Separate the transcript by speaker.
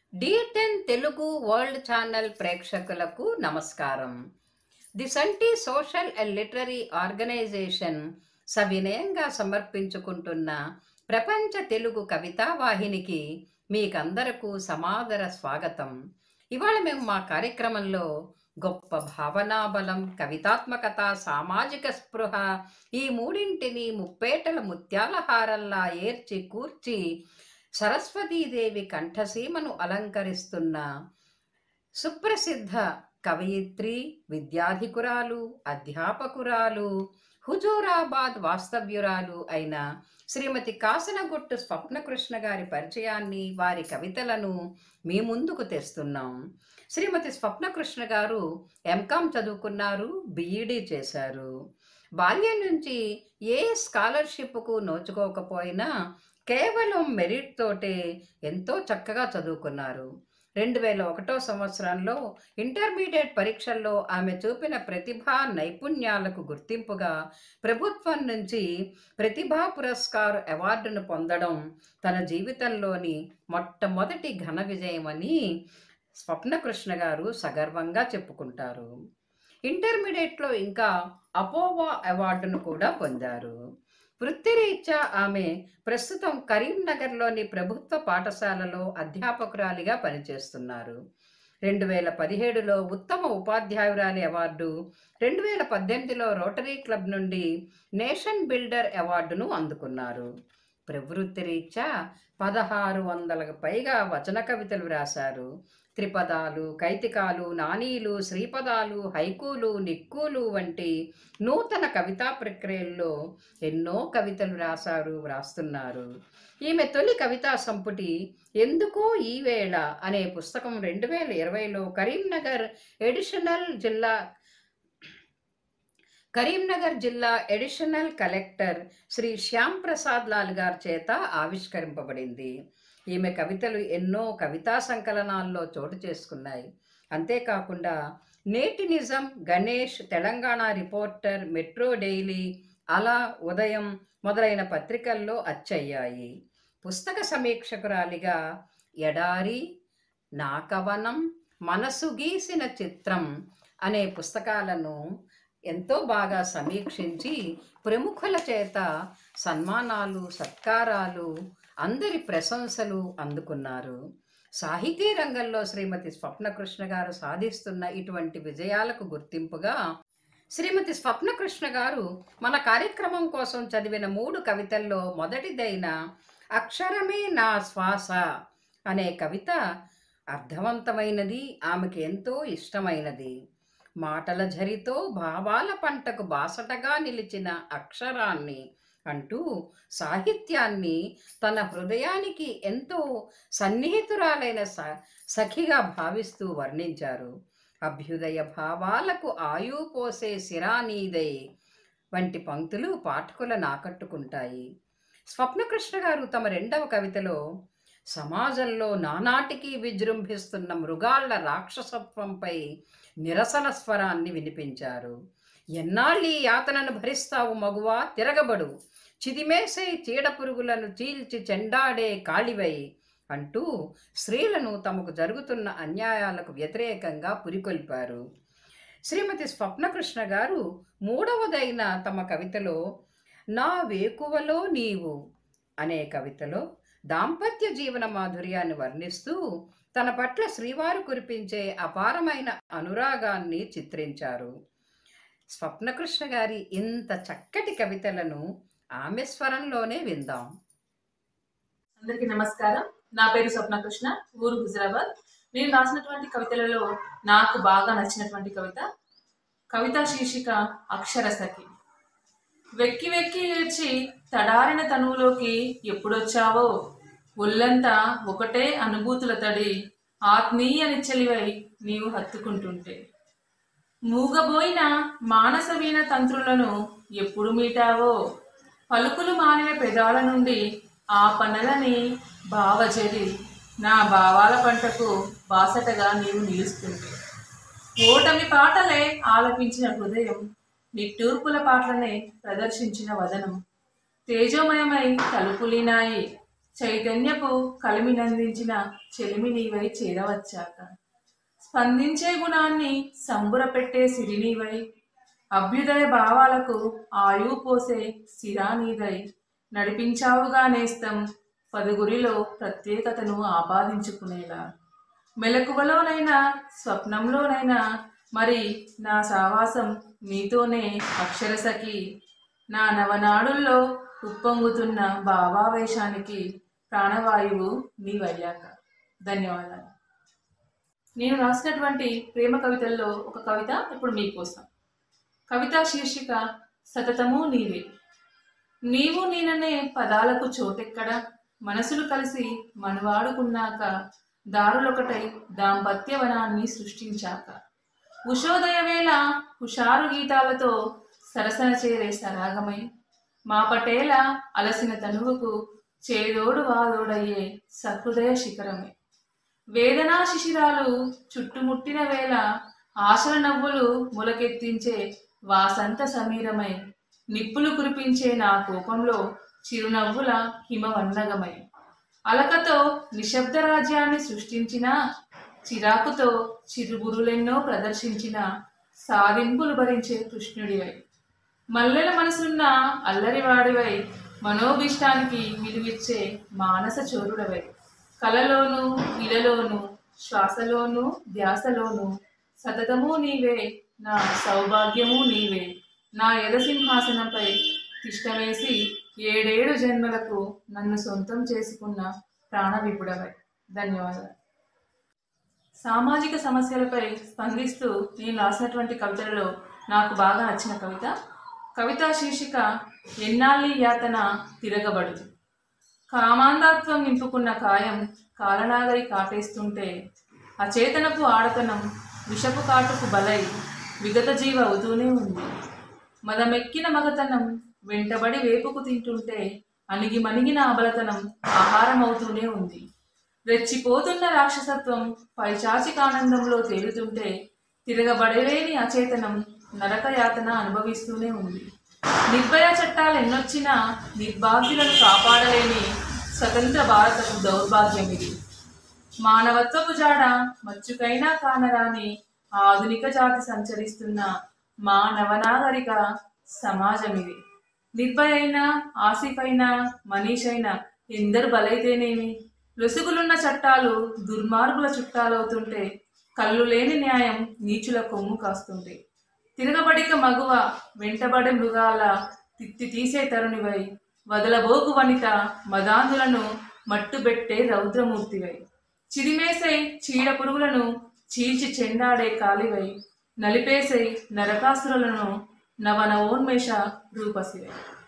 Speaker 1: D ten Telugu world channel ప్రేక్షకులకు నమస్కారం the సంటి సోషల్ అండ్ లిటరరీ ఆర్గనైజేషన్ సవినయంగా సమర్పించుకుంటున్న ప్రపంచ తెలుగు కవితా వాహినికి మీకందరకు సమాదర స్వాగతం ఇవాళ మేము మా కార్యక్రమంలో గొప్ప భావనాబలం కవితాత్మకత సామాజిక స్పృహ ఈ మూడింటిని ముప్పేటల ముత్యాల హారంలా ఏర్చి కూర్చి సరస్వతీదేవి కంఠసీమను అలంకరిస్తున్న సుప్రసిద్ధ కవయిత్రి విద్యాధికురాలు అధ్యాపకురాలు హుజూరాబాద్ వాస్తవ్యురాలు అయిన శ్రీమతి కాసనగుట్టు స్వప్నకృష్ణ గారి పరిచయాన్ని వారి కవితలను మీ ముందుకు తెస్తున్నాం శ్రీమతి స్వప్నకృష్ణ గారు ఎంకామ్ చదువుకున్నారు బిఈడి చేశారు బాల్యం నుంచి ఏ స్కాలర్షిప్కు నోచుకోకపోయినా కేవలం మెరిట్ తోటే ఎంతో చక్కగా చదువుకున్నారు రెండు వేల ఒకటో సంవత్సరంలో ఇంటర్మీడియట్ పరీక్షల్లో ఆమె చూపిన ప్రతిభా నైపుణ్యాలకు గుర్తింపుగా ప్రభుత్వం నుంచి ప్రతిభా పురస్కార్ అవార్డును పొందడం తన జీవితంలోని మొట్టమొదటి ఘన విజయమని స్వప్నకృష్ణ గారు సగర్వంగా చెప్పుకుంటారు ఇంటర్మీడియట్లో ఇంకా అపోవా అవార్డును కూడా పొందారు వృత్తిరీత్యా ఆమె ప్రస్తుతం కరీంనగర్లోని ప్రభుత్వ పాఠశాలలో అధ్యాపకురాలిగా పనిచేస్తున్నారు రెండు వేల పదిహేడులో ఉత్తమ ఉపాధ్యాయురాలి అవార్డు రెండు వేల పద్దెనిమిదిలో రోటరీ క్లబ్ నుండి నేషన్ బిల్డర్ అవార్డును అందుకున్నారు ప్రవృత్తిరీత్యా పదహారు వందలకు పైగా వచన కవితలు వ్రాశారు త్రిపదాలు కైతికాలు నానీలు శ్రీపదాలు హైకూలు నిక్కూలు వంటి నూతన కవితా ప్రక్రియల్లో ఎన్నో కవితలు రాశారు వ్రాస్తున్నారు ఈమె తొలి కవితా సంపుటి ఎందుకో ఈ వేళ అనే పుస్తకం రెండు వేల ఇరవైలో కరీంనగర్ ఎడిషనల్ జిల్లా కరీంనగర్ జిల్లా ఎడిషనల్ కలెక్టర్ శ్రీ శ్యామ్ ప్రసాద్ లాల్ గారి చేత ఆవిష్కరింపబడింది ఈమె కవితలు ఎన్నో కవితా సంకలనాల్లో చోటు చేసుకున్నాయి అంతేకాకుండా Neti Nijam Ganesh Telangana reporter metro daily అలా ఉదయం మొదలైన పత్రికల్లో అచ్చయ్యాయి పుస్తక సమీక్షకురాలిగా ఎడారి నా కవనం మనసు గీసిన చిత్రం అనే పుస్తకాలను ఎంతో బాగా సమీక్షించి ప్రముఖుల చేత సన్మానాలు సత్కారాలు అందరి ప్రశంసలు అందుకున్నారు సాహితీ రంగంలో శ్రీమతి స్వప్నకృష్ణ గారు సాధిస్తున్న ఇటువంటి విజయాలకు గుర్తింపుగా శ్రీమతి స్వప్నకృష్ణ గారు మన కార్యక్రమం కోసం చదివిన మూడు కవితల్లో మొదటిదైన అక్షరమే నా శ్వాస అనే కవిత అర్థవంతమైనది ఆమెకు ఎంతో ఇష్టమైనది మాటల ఝరితో భావాల పంటకు బాసటగా నిలిచిన అక్షరాన్ని అంటూ సాహిత్యాన్ని తన హృదయానికి ఎంతో సన్నిహితురాలైన స సఖిగా భావిస్తూ వర్ణించారు అభ్యుదయ భావాలకు ఆయు పోసే శిరానీదై వంటి పంక్తులు పాఠకులను ఆకట్టుకుంటాయి స్వప్నకృష్ణ గారు తమ రెండవ కవితలో సమాజంలో నానాటికి విజృంభిస్తున్న మృగాళ్ల రాక్షసత్వంపై నిరసన స్వరాన్ని వినిపించారు ఎన్నాళ్ళీ యాతనను భరిస్తావు మగువా తిరగబడు చిదిమేసే చీడపురుగులను చీల్చి చెండాడే కాళివై అంటూ స్త్రీలను తమకు జరుగుతున్న అన్యాయాలకు వ్యతిరేకంగా పురికొల్పారు శ్రీమతి స్వప్నకృష్ణ గారు మూడవదైన తమ కవితలో నా వేకువలో నీవు అనే కవితలో దాంపత్య జీవన మాధుర్యాన్ని వర్ణిస్తూ తన పట్ల శ్రీవారు కురిపించే అపారమైన అనురాగాన్ని చిత్రించారు స్వప్నకృష్ణ గారి ఇంత చక్కటి కవితలను ఆమె స్వరంలోనే విందాం
Speaker 2: అందరికీ నమస్కారం నా పేరు స్వప్నకృష్ణ ఊరు హుజరాబాద్ నేను రాసినటువంటి కవితలలో నాకు బాగా నచ్చినటువంటి కవిత కవిత శీర్షిక అక్షరసఖి వెక్కి వెక్కి ఏడ్చి తడారిన తనువులోకి ఎప్పుడొచ్చావో ఒళ్ళంతా ఒకటే అనుభూతుల తడి ఆత్మీయ నిచ్చలివై నీవు హత్తుకుంటుంటే మూగబోయిన మానస వీణ తంత్రులను ఎప్పుడు మీటావో పలుకులు మానిన పెదాల నుండి ఆ పనులని భావజరి నా భావాల పంటకు బాసటగా నీవు నిలుస్తుంటే ఓటమి పాటలే ఆలపించిన హృదయం నిట్టూర్పుల పాటలనే ప్రదర్శించిన వదనం తేజోమయమై తలుపులినాయి చైతన్యపు కలిమినందించిన చెలిమి నీవై చేరవచ్చాక స్పందించే గుణాన్ని సంబురపెట్టే సిరినీవై అభ్యుదయ భావాలకు ఆయువు పోసే సిరానీదై నడిపించావుగా నేస్తం పదుగురిలో ప్రత్యేకతను ఆపాదించుకునేలా మెలకువలోనైనా స్వప్నంలోనైనా మరి నా సావాసం నీతోనే అక్షరసకి నా నవనాడుల్లో ఉప్పొంగుతున్న భావావేశానికి ప్రాణవాయువు నీవయ్యాక ధన్యవాదాలు నేను రాసినటువంటి ప్రేమ కవితల్లో ఒక కవిత ఇప్పుడు మీకోసం కవిత శీర్షిక సతతము నీవే నీవు నేననే పదాలకు చోటెక్కడ మనసులు కలిసి మనవాడుకున్నాక దారులొకటై దాంపత్యవనాన్ని సృష్టించాక ఉషోదయ వేళ హుషారు గీతాలతో సరసన చేరే సరాగమై మా పటేల అలసిన తనువుకు చేదోడు వాదోడయ్యే సహృదయ శిఖరమే వేదనా శిశిరాలు చుట్టుముట్టిన వేళ ఆశల నవ్వులు మొలకెత్తించే వాసంత సమీరమై నిప్పులు కురిపించే నా కోపంలో చిరునవ్వుల హిమవన్నగమై అలకతో నిశ్శబ్ద రాజ్యాన్ని సృష్టించిన చిరాకుతో చిరుబురులెన్నో ప్రదర్శించిన సాధింపులు భరించే కృష్ణుడివై మల్లెల మనసున్న అల్లరివాడివై మనోభీష్టానికి విలువిచ్చే మానస చోరుడవై కలలోను ఇలలోను శ్వాసలోను ధ్యాసలోను సతతము నీవే నా సౌభాగ్యము నీవే నా యదసింహాసనంపై తిష్టమేసి ఏడేడు జన్మలకు నన్ను సొంతం చేసుకున్న ప్రాణవిపుడవై ధన్యవాదాలు సామాజిక సమస్యలపై స్పందిస్తూ నేను రాసినటువంటి కవితలలో నాకు బాగా నచ్చిన కవిత కవితా శీర్షిక ఎన్నాళ్ళి యాతన తిరగబడు కామాంధాత్వం నింపుకున్న కాయం కాలనాగరి కాటేస్తుంటే అచేతనపు ఆడతనం విషపు కాటుకు బలై విగత జీవ అవుతూనే ఉంది మదమెక్కిన మగతనం వెంటబడి వేపుకు తింటుంటే అణిగి మణిగిన అబలతనం ఆహారం అవుతూనే ఉంది రెచ్చిపోతున్న రాక్షసత్వం పైచాచికానందంలో తేలుతుంటే తిరగబడలేని అచేతనం నరకయాతన అనుభవిస్తూనే ఉంది నిర్భయ చట్టాలు ఎన్నొచ్చినా నిర్భాగ్యులను కాపాడలేని స్వతంత్ర భారతపు దౌర్భాగ్యం ఇది మానవత్వపు జాడ మచ్చుకైనా కానరాని ఆధునిక జాతి సంచరిస్తున్న మా నవనాగరిక సమాజం ఇది నిర్భయైన ఆసిఫైన మనీషైన ఎందరు బలైతేనేమి లొసుగులున్న చట్టాలు దుర్మార్గుల చుట్టాలవుతుంటే కళ్ళు లేని న్యాయం నీచుల కొమ్ము కాస్తుంటే తిరగబడిక మగువ వెంటబడే మృగాల తిత్తి తీసే తరుణివై వదలబోకు వనిత మదాంధులను మట్టుబెట్టే రౌద్రమూర్తివై చిరిమేసై చీడ పురుగులను చీల్చి చెండాడే కాలివై నలిపేసై నరకాసురులను నవనవోన్మేష రూపసివై